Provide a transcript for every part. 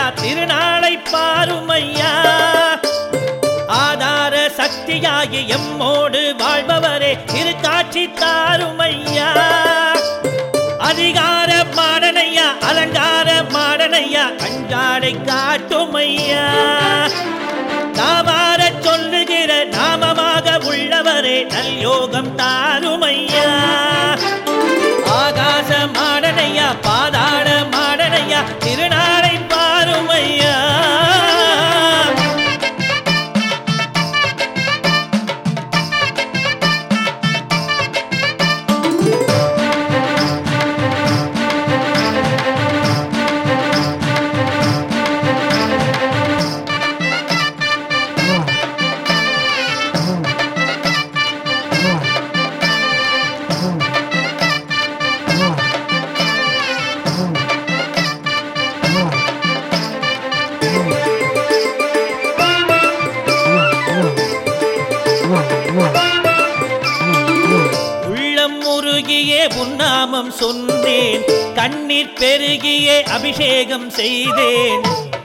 திருநாளை பாருமையா ஆதார சக்தியாகி எம்மோடு வாழ்பவரே திருக்காட்சி தாருமையா அதிகார மாடனையா அலங்கார மாடனையா கஞ்சாடை காட்டுமையா நாவார சொல்லுகிற நாமமாக உள்ளவரே நல் யோகம் தாருமையா ஆகாச மாடனையா பாதாள மாடனையா திருநாளை பாருமையா உள்ளம் முருகியே உன்னாமம் சொன்னேன் கண்ணீர் பெருகியே அபிஷேகம் செய்தேன்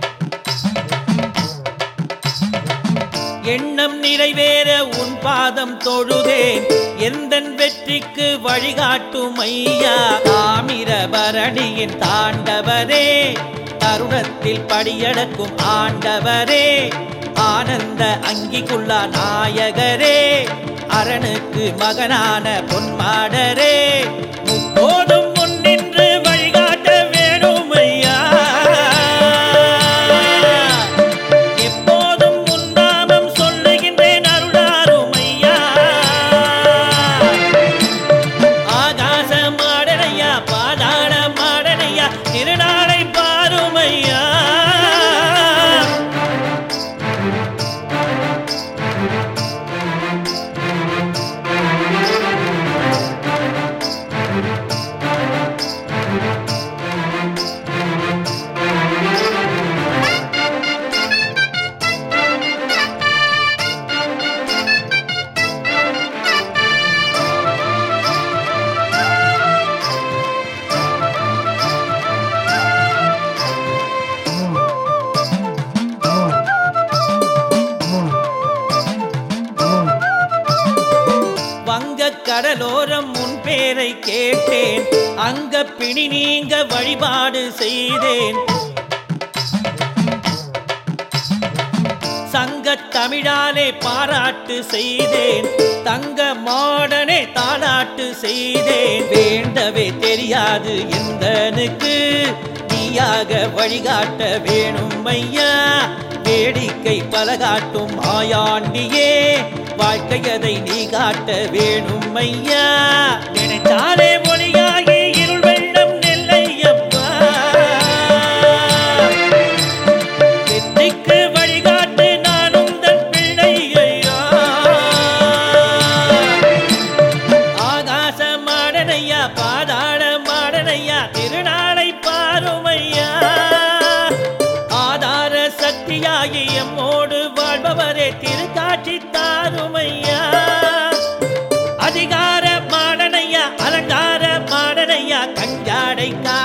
எண்ணம் நிறைவேற உன் பாதம் தொழுதேன் எந்தன் வெற்றிக்கு வழிகாட்டும் ஐயா தாமிரபரணியின் தாண்டவரே தருணத்தில் படியடக்கும் ஆண்டவரே ஆனந்த அங்கிக்குள்ளா நாயகரே அரணுக்கு மகனான பொன்மாடரே முப்போதும் முன்னின்று வழிகாட்ட வேணும் ஐயா எப்போதும் உன்னாமம் சொல்லுகின்றேன் அருளாருமையா ஆகாச மாடனையா பாதாள மாடனையா திருநாளை பாருமையா வங்கக் கடலோரம் உன் பேரை கேட்டேன் அங்க பிணி நீங்க வழிபாடு செய்தேன் சங்கத் தமிழாலே பாராட்டு செய்தேன் தங்க மாடனே தாளாட்டு செய்தேன் வேண்டவே தெரியாது எந்தனுக்கு நீயாக வழிகாட்ட வேணும் ஐயா வேடிக்கை பல காட்டும் ஆயாண்டியே வாழ்க்கையதை நீ காட்ட வேணும் ஐயா நினைத்தாலே மொழியாகி இருள் வெள்ளம் நெல்லையப்பா வெற்றிக்கு வழிகாட்டு நான் உந்தன் பிள்ளை ஐயா ஆகாச மாடனையா பாதாள மாடனையா திருநாளை பாருமையா ஆதார சக்தியாகி எம்மோடு வாழ்பவரே திருக்காட்சி தாருமையா அதிகார மாடனையா அலங்கார மாடனையா கஞ்சாடை கா